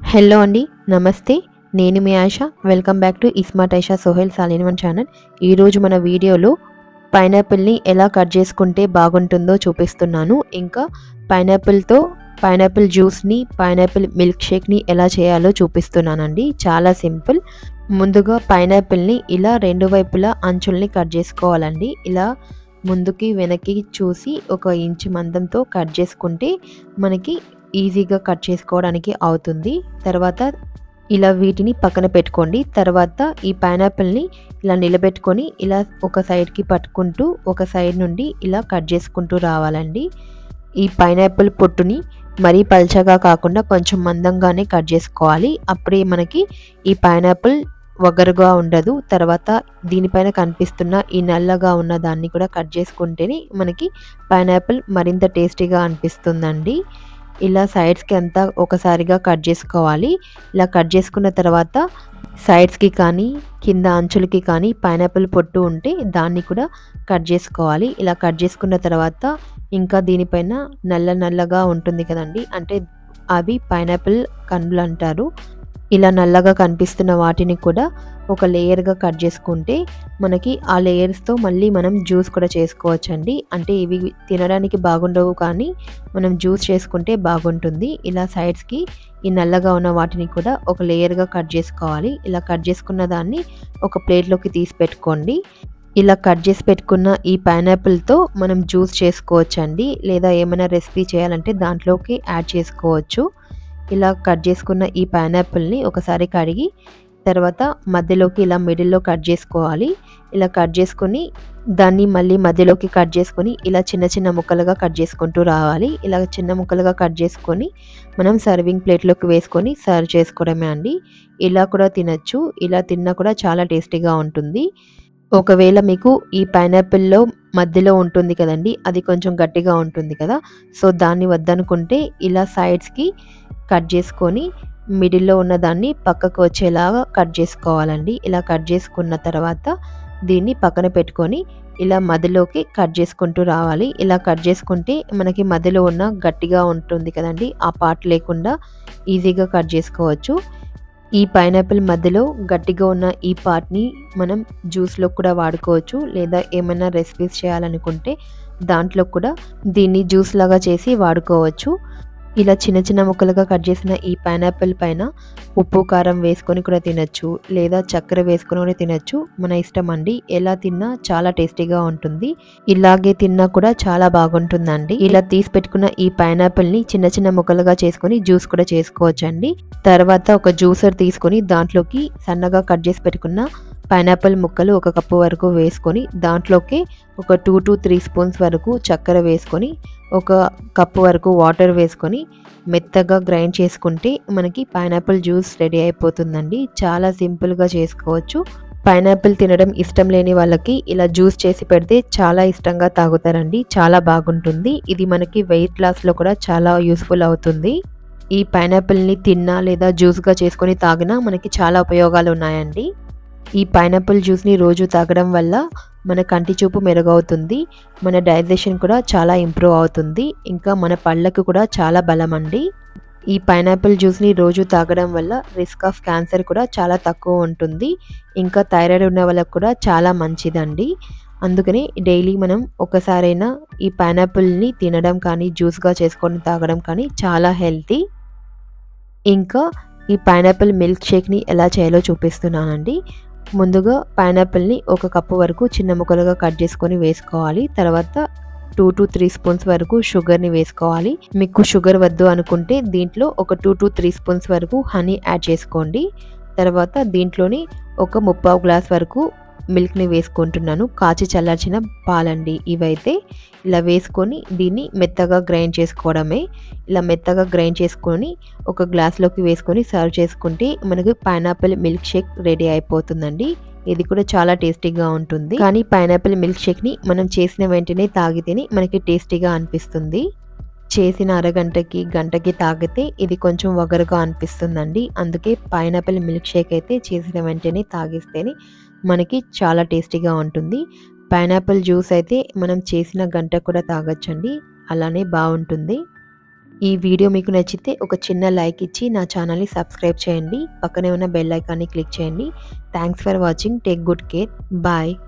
hello అండి నమస్తే నేను మీ Ayesha welcome back to ismart Aisha Sohel సాలిన్ వన్ ఛానల్ ఈరోజు మన వీడియోలో పైనాపిల్ని ఎలా కట్ చేసుకుంటే బాగుంటుందో చూపిస్తున్నాను ఇంకా పైనాపిల్తో పైనాపిల్ జ్యూస్ని పైనాపిల్ మిల్క్ షేక్ని ఎలా చేయాలో చూపిస్తున్నానండి చాలా సింపుల్ ముందుగా పైనాపిల్ని ఇలా రెండు వైపులా అంచుల్ని కట్ చేసుకోవాలండి ఇలా ముందుకి వెనక్కి చూసి ఒక ఇంచు మందంతో కట్ చేసుకుంటే మనకి ఈజీగా కట్ చేసుకోవడానికి అవుతుంది తర్వాత ఇలా వీటిని పక్కన పెట్టుకోండి తర్వాత ఈ పైనాపిల్ని ఇలా నిలబెట్టుకొని ఇలా ఒక సైడ్కి పట్టుకుంటూ ఒక సైడ్ నుండి ఇలా కట్ చేసుకుంటూ రావాలండి ఈ పైనాపిల్ పొట్టుని మరీ పల్చగా కాకుండా కొంచెం మందంగానే కట్ చేసుకోవాలి అప్పుడే మనకి ఈ పైనాపిల్ వగరుగా ఉండదు తర్వాత దీనిపైన కనిపిస్తున్న ఈ నల్లగా ఉన్న దాన్ని కూడా కట్ చేసుకుంటేనే మనకి పైనాపిల్ మరింత టేస్టీగా అనిపిస్తుందండి ఇలా సైడ్స్కి అంతా ఒకసారిగా కట్ చేసుకోవాలి ఇలా కట్ చేసుకున్న తర్వాత సైడ్స్కి కానీ కింద అంచులకి కానీ పైనాపిల్ పొట్టు ఉంటే దాన్ని కూడా కట్ చేసుకోవాలి ఇలా కట్ చేసుకున్న తర్వాత ఇంకా దీనిపైన నల్ల నల్లగా ఉంటుంది కదండి అంటే అవి పైనాపిల్ కండ్లు అంటారు ఇలా నల్లగా కనిపిస్తున్న వాటిని కూడా ఒక లేయర్గా కట్ చేసుకుంటే మనకి ఆ లేయర్స్తో మళ్ళీ మనం జ్యూస్ కూడా చేసుకోవచ్చండి అంటే ఇవి తినడానికి బాగుండవు కానీ మనం జ్యూస్ చేసుకుంటే బాగుంటుంది ఇలా సైడ్స్కి ఈ నల్లగా ఉన్న వాటిని కూడా ఒక లేయర్గా కట్ చేసుకోవాలి ఇలా కట్ చేసుకున్న దాన్ని ఒక ప్లేట్లోకి తీసి పెట్టుకోండి ఇలా కట్ చేసి పెట్టుకున్న ఈ పైనాపిల్తో మనం జ్యూస్ చేసుకోవచ్చండి లేదా ఏమైనా రెసిపీ చేయాలంటే దాంట్లోకి యాడ్ చేసుకోవచ్చు ఇలా కట్ చేసుకున్న ఈ పైనాపిల్ని ఒకసారి కడిగి తర్వాత మధ్యలోకి ఇలా మిడిల్లో కట్ చేసుకోవాలి ఇలా కట్ చేసుకొని దాన్ని మళ్ళీ మధ్యలోకి కట్ చేసుకొని ఇలా చిన్న చిన్న ముక్కలుగా కట్ చేసుకుంటూ రావాలి ఇలా చిన్న ముక్కలుగా కట్ చేసుకొని మనం సర్వింగ్ ప్లేట్లోకి వేసుకొని సర్వ్ చేసుకోవడమే అండి ఇలా కూడా తినచ్చు ఇలా తిన్నా కూడా చాలా టేస్టీగా ఉంటుంది ఒకవేళ మీకు ఈ పైనాపిల్లో మధ్యలో ఉంటుంది కదండి అది కొంచెం గట్టిగా ఉంటుంది కదా సో దాన్ని వద్దనుకుంటే ఇలా సైడ్స్కి కట్ చేసుకొని మిడిల్లో ఉన్న దాన్ని పక్కకు వచ్చేలాగా కట్ చేసుకోవాలండి ఇలా కట్ చేసుకున్న తర్వాత దీన్ని పక్కన పెట్టుకొని ఇలా మధ్యలోకి కట్ చేసుకుంటూ రావాలి ఇలా కట్ చేసుకుంటే మనకి మధ్యలో ఉన్న గట్టిగా ఉంటుంది కదండి ఆ పార్ట్ లేకుండా ఈజీగా కట్ చేసుకోవచ్చు ఈ పైనాపిల్ మధ్యలో గట్టిగా ఉన్న ఈ పార్ట్ని మనం జ్యూస్లో కూడా వాడుకోవచ్చు లేదా ఏమైనా రెసిపీస్ చేయాలనుకుంటే దాంట్లో కూడా దీన్ని జ్యూస్ లాగా చేసి వాడుకోవచ్చు ఇలా చిన్న చిన్న ముక్కలుగా కట్ చేసిన ఈ పైనాపిల్ పైన ఉప్పు కారం వేసుకొని కూడా తినచ్చు లేదా చక్కెర వేసుకొని కూడా తినచ్చు మన ఇష్టం అండి ఎలా తిన్నా చాలా టేస్టీగా ఉంటుంది ఇలాగే తిన్నా కూడా చాలా బాగుంటుందండి ఇలా తీసి పెట్టుకున్న ఈ పైనాపిల్ని చిన్న చిన్న ముక్కలుగా చేసుకొని జ్యూస్ కూడా చేసుకోవచ్చండి తర్వాత ఒక జ్యూసర్ తీసుకొని దాంట్లోకి సన్నగా కట్ చేసి పెట్టుకున్న పైనాపిల్ ముక్కలు ఒక కప్పు వరకు వేసుకొని దాంట్లోకి ఒక టూ టు త్రీ స్పూన్స్ వరకు చక్కెర వేసుకొని ఒక కప్పు వరకు వాటర్ వేసుకొని మెత్తగా గ్రైండ్ చేసుకుంటే మనకి పైనాపిల్ జ్యూస్ రెడీ అయిపోతుందండి చాలా సింపుల్గా చేసుకోవచ్చు పైనాపిల్ తినడం ఇష్టం లేని వాళ్ళకి ఇలా జ్యూస్ చేసి పెడితే చాలా ఇష్టంగా తాగుతారండి చాలా బాగుంటుంది ఇది మనకి వెయిట్ లాస్లో కూడా చాలా యూస్ఫుల్ అవుతుంది ఈ పైనాపిల్ని తిన్నా లేదా జ్యూస్గా చేసుకొని తాగినా మనకి చాలా ఉపయోగాలు ఉన్నాయండి ఈ పైనాపిల్ జ్యూస్ని రోజు తాగడం వల్ల మన కంటి చూపు మెరుగవుతుంది మన డైజెషన్ కూడా చాలా ఇంప్రూవ్ అవుతుంది ఇంకా మన పళ్ళకు కూడా చాలా బలం అండి ఈ పైనాపిల్ జ్యూస్ని రోజు తాగడం వల్ల రిస్క్ ఆఫ్ క్యాన్సర్ కూడా చాలా తక్కువ ఉంటుంది ఇంకా థైరాయిడ్ ఉన్న వాళ్ళకు కూడా చాలా మంచిదండి అందుకని డైలీ మనం ఒకసారైనా ఈ పైనాపిల్ని తినడం కానీ జ్యూస్గా చేసుకొని తాగడం కానీ చాలా హెల్తీ ఇంకా ఈ పైనాపిల్ మిల్క్ షేక్ని ఎలా చేయాలో చూపిస్తున్నానండి ముందుగా పైనాపిల్ని ఒక కప్పు వరకు చిన్న ముక్కలుగా కట్ చేసుకొని వేసుకోవాలి తర్వాత టూ టు త్రీ స్పూన్స్ వరకు షుగర్ని వేసుకోవాలి మీకు షుగర్ వద్దు అనుకుంటే దీంట్లో ఒక టూ టు త్రీ స్పూన్స్ వరకు హనీ యాడ్ చేసుకోండి తర్వాత దీంట్లోని ఒక ముప్పావు గ్లాస్ వరకు మిల్క్ని వేసుకుంటున్నాను కాచి చల్లార్చిన పాలండి ఇవైతే ఇలా వేసుకొని దీన్ని మెత్తగా గ్రైండ్ చేసుకోవడమే ఇలా మెత్తగా గ్రైండ్ చేసుకొని ఒక గ్లాస్లోకి వేసుకొని సర్వ్ చేసుకుంటే మనకు పైనాపిల్ మిల్క్ షేక్ రెడీ అయిపోతుందండి ఇది కూడా చాలా టేస్టీగా ఉంటుంది కానీ పైనాపిల్ మిల్క్ షేక్ని మనం చేసిన వెంటనే తాగితేనే మనకి టేస్టీగా అనిపిస్తుంది చేసిన అరగంటకి గంటకి తాగితే ఇది కొంచెం వగరుగా అనిపిస్తుందండి అందుకే పైనాపిల్ మిల్క్ షేక్ అయితే చేసిన వెంటనే తాగిస్తేనే మనకి చాలా టేస్టీగా ఉంటుంది పైనాపిల్ జ్యూస్ అయితే మనం చేసిన గంట కూడా తాగొచ్చండి అలానే బాగుంటుంది ఈ వీడియో మీకు నచ్చితే ఒక చిన్న లైక్ ఇచ్చి నా ఛానల్ని సబ్స్క్రైబ్ చేయండి పక్కనే ఉన్న బెల్ ఐకాన్ని క్లిక్ చేయండి thanks for watching take good care bye